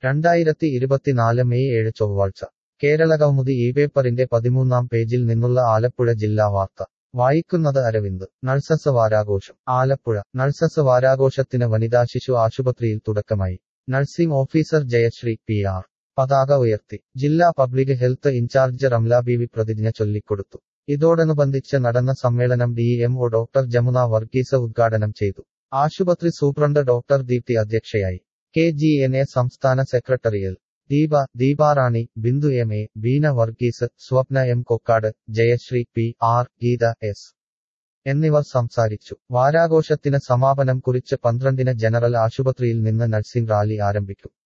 രണ്ടായിരത്തി ഇരുപത്തിനാല് മെയ് ഏഴ് ചൊവ്വാഴ്ച കേരളകൗമുദി ഈ പേപ്പറിന്റെ പതിമൂന്നാം പേജിൽ നിന്നുള്ള ആലപ്പുഴ ജില്ലാ വാർത്ത വായിക്കുന്നത് അരവിന്ദ് നഴ്സസ് വാരാഘോഷം ആലപ്പുഴ നഴ്സസ് വാരാഘോഷത്തിന് വനിതാ ശിശു ആശുപത്രിയിൽ തുടക്കമായി nursing officer Jayashree P R പതാക ഉയർത്തി ജില്ലാ public health in charge Ramla Beevi പ്രതിജ്ഞ ചൊല്ലിക്കൊടുത്തു ഇതോടനുബന്ധിച്ച് നടന്ന സമ്മേളനം D M O doctor Jamuna Varghese ഉദ്ഘാടനം ചെയ്തു ആശുപത്രി സൂപ്രണ്ട് ഡോക്ടർ ദീപ്തി അധ്യക്ഷയായി കെ ജി എൻ എ സംസ്ഥാന secretary L Deepa Deeparani Bindu M A Beena Varghese Swapna M Kokkad Jayashree P R Geetha S എന്നിവർ സംസാരിച്ചു വാരാഘോഷത്തിന് സമാപനം കുറിച്ച് പന്ത്രണ്ടിന് ജനറൽ ആശുപത്രിയിൽ നിന്ന് നഴ്സിംഗ് റാലി ആരംഭിക്കും